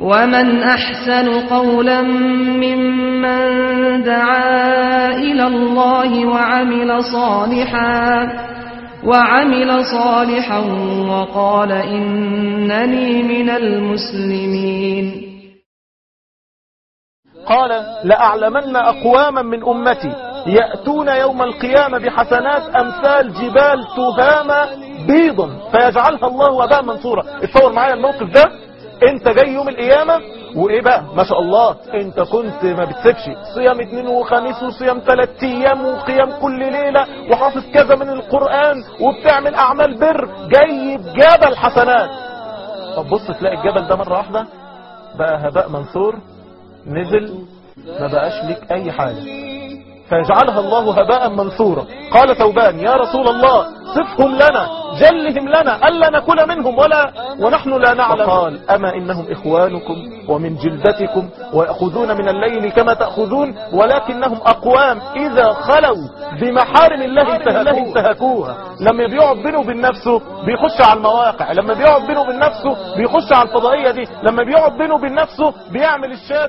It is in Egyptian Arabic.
ومن أحسن قولا ممن دعا إلى الله وعمل صالحا وعمل صالحا وقال إنني من المسلمين قال لأعلمن أقواما من أمتي يأتون يوم القيامة بحسنات أمثال جبال تهامة بيضا فيجعلها الله وباء منصورا اتصور معايا الموقف ده انت جاي يوم القيامة وايه بقى ما شاء الله انت كنت ما بتسيبش صيام اتنين وخميس وصيام ثلاث ايام وقيام كل ليلة وحافظ كذا من القرآن وبتعمل اعمال بر جاي بجبل حسنات طب بص تلاقي الجبل ده مرة واحدة بقى هباء منثور نزل ما بقاش ليك اي حاجة فيجعلها الله هباء منثورا قال ثوبان يا رسول الله صفهم لنا جلهم لنا ألا نكون منهم ولا ونحن لا نعلم قال أما إنهم إخوانكم ومن جلدتكم ويأخذون من الليل كما تأخذون ولكنهم أقوام إذا خلوا بمحارم الله الله انتهكوها لما بيقعد بينه وبين نفسه بيخش على المواقع لما بيقعد بينه وبين نفسه بيخش على الفضائية دي لما بيقعد بينه وبين نفسه بيعمل الشاب